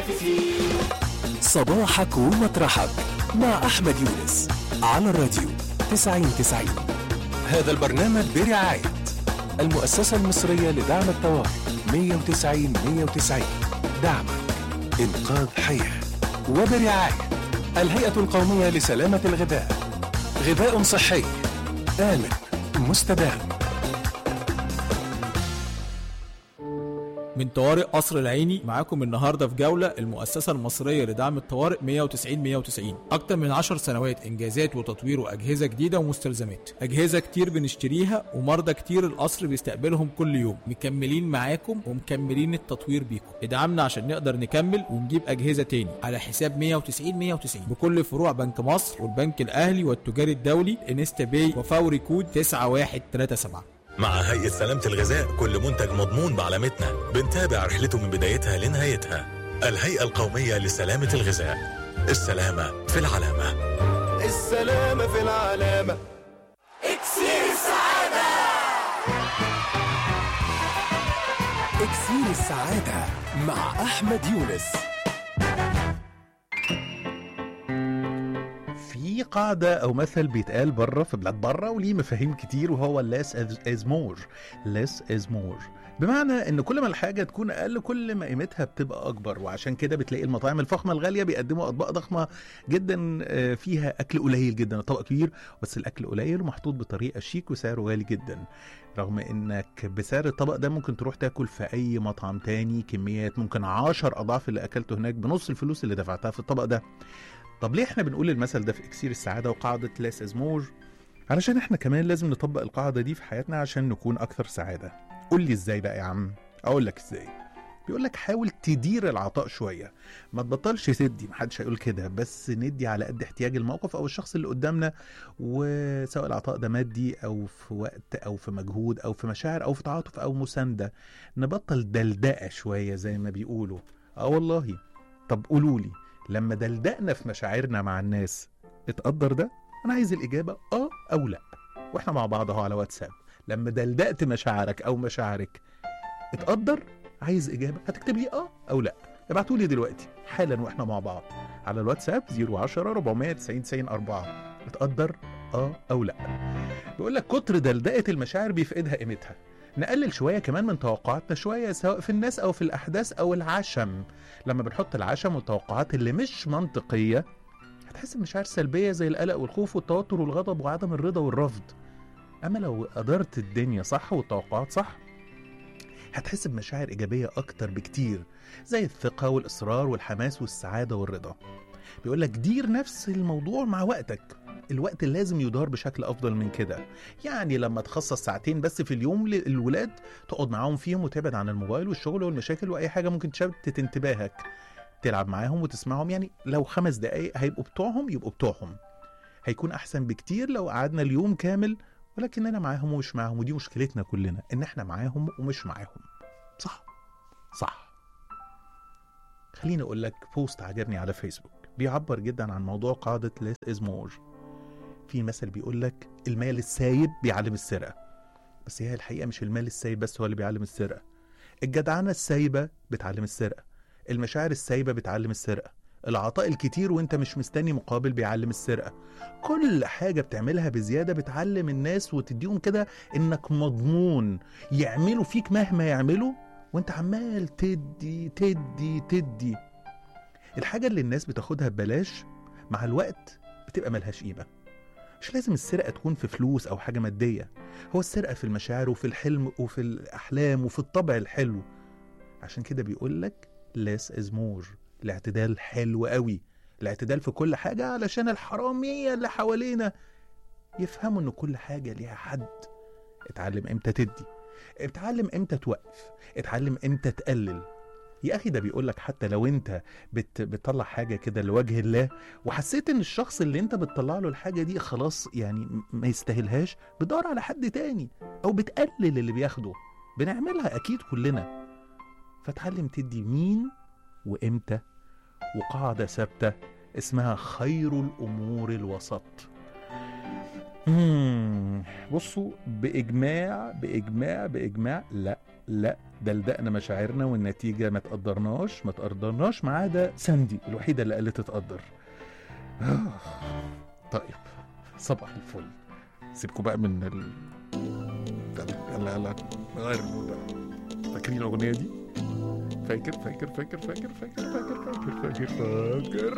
منافسين صباحك ومطرحك مع أحمد يونس على الراديو 9090 هذا البرنامج برعاية المؤسسة المصرية لدعم الطوارئ 190 190 دعمك إنقاذ حياة وبرعاية الهيئة القومية لسلامة الغذاء غذاء صحي آمن مستدام من طوارئ قصر العيني معاكم النهارده في جوله المؤسسه المصريه لدعم الطوارئ 190 190 اكتر من 10 سنوات انجازات وتطوير واجهزه جديده ومستلزمات اجهزه كتير بنشتريها ومرضى كتير القصر بيستقبلهم كل يوم مكملين معاكم ومكملين التطوير بيكم ادعمنا عشان نقدر نكمل ونجيب اجهزه تاني على حساب 190 190 بكل فروع بنك مصر والبنك الاهلي والتجاري الدولي انستا باي وفوري كود 9137 مع هيئة سلامة الغذاء كل منتج مضمون بعلامتنا بنتابع رحلته من بدايتها لنهايتها الهيئة القومية لسلامة الغذاء السلامة في العلامة السلامة في العلامة اكسير السعادة إكسير السعادة مع أحمد يونس في قاعدة أو مثل بيتقال بره في بلاد بره وليه مفاهيم كتير وهو less is more less is more بمعنى ان كل ما الحاجه تكون اقل كل ما قيمتها بتبقى اكبر وعشان كده بتلاقي المطاعم الفخمه الغاليه بيقدموا اطباق ضخمه جدا آه، فيها اكل قليل جدا الطبق كبير بس الاكل قليل ومحطوط بطريقه شيك وسعره غالي جدا رغم انك بسعر الطبق ده ممكن تروح تاكل في اي مطعم تاني كميات ممكن عشر اضعاف اللي اكلته هناك بنص الفلوس اللي دفعتها في الطبق ده طب ليه احنا بنقول المثل ده في اكسير السعاده وقاعده less is more علشان احنا كمان لازم نطبق القاعده دي في حياتنا عشان نكون اكثر سعاده قول لي ازاي بقى يا عم اقول لك ازاي بيقول لك حاول تدير العطاء شويه ما تبطلش تدي محدش هيقول كده بس ندي على قد احتياج الموقف او الشخص اللي قدامنا وسواء العطاء ده مادي او في وقت او في مجهود او في مشاعر او في تعاطف او مسانده نبطل دلدقه شويه زي ما بيقولوا اه والله طب قولوا لي لما دلدقنا في مشاعرنا مع الناس اتقدر ده انا عايز الاجابه اه او لا واحنا مع بعض اهو على واتساب لما دلدقت مشاعرك او مشاعرك اتقدر عايز اجابه هتكتب لي اه او لا ابعتوا لي دلوقتي حالا واحنا مع بعض على الواتساب 010 490 90 4 اتقدر اه او لا بيقول لك كتر دلدقه المشاعر بيفقدها قيمتها نقلل شويه كمان من توقعاتنا شويه سواء في الناس او في الاحداث او العشم لما بنحط العشم والتوقعات اللي مش منطقيه هتحس بمشاعر سلبيه زي القلق والخوف والتوتر والغضب وعدم الرضا والرفض اما لو قدرت الدنيا صح والتوقعات صح هتحس بمشاعر ايجابيه اكتر بكتير زي الثقه والاصرار والحماس والسعاده والرضا بيقول لك دير نفس الموضوع مع وقتك الوقت لازم يدار بشكل افضل من كده يعني لما تخصص ساعتين بس في اليوم للولاد تقعد معاهم فيهم وتبعد عن الموبايل والشغل والمشاكل واي حاجه ممكن تشتت انتباهك تلعب معاهم وتسمعهم يعني لو خمس دقايق هيبقوا بتوعهم يبقوا بتوعهم هيكون احسن بكتير لو قعدنا اليوم كامل ولكننا معاهم ومش معاهم ودي مشكلتنا كلنا ان احنا معاهم ومش معاهم صح صح خليني اقول لك بوست عجبني على فيسبوك بيعبر جدا عن موضوع قاعدة less is more في مثل بيقول لك المال السايب بيعلم السرقة بس هي الحقيقة مش المال السايب بس هو اللي بيعلم السرقة الجدعنة السايبة بتعلم السرقة المشاعر السايبة بتعلم السرقة العطاء الكتير وانت مش مستني مقابل بيعلم السرقة كل حاجة بتعملها بزيادة بتعلم الناس وتديهم كده انك مضمون يعملوا فيك مهما يعملوا وانت عمال تدي تدي تدي الحاجة اللي الناس بتاخدها ببلاش مع الوقت بتبقى ملهاش قيمة مش لازم السرقة تكون في فلوس أو حاجة مادية هو السرقة في المشاعر وفي الحلم وفي الأحلام وفي الطبع الحلو عشان كده بيقولك less is more الاعتدال حلو قوي الاعتدال في كل حاجة علشان الحرامية اللي حوالينا يفهموا ان كل حاجة ليها حد اتعلم امتى تدي اتعلم امتى توقف اتعلم امتى تقلل يا اخي ده بيقول لك حتى لو انت بت بتطلع حاجه كده لوجه الله وحسيت ان الشخص اللي انت بتطلع له الحاجه دي خلاص يعني ما يستاهلهاش بتدور على حد تاني او بتقلل اللي بياخده بنعملها اكيد كلنا فتعلم تدي مين وامتى وقاعده ثابته اسمها خير الامور الوسط مم. بصوا باجماع باجماع باجماع لا لا دلدقنا مشاعرنا والنتيجة ما تقدرناش ما تقدرناش ما عدا ساندي الوحيدة اللي قالت تتقدر آه. طيب صباح الفل سيبكم بقى من ال يلا يلا يلا غير المود بقى فاكرين الأغنية دي؟ فاكر فاكر فاكر فاكر فاكر فاكر فاكر فاكر فاكر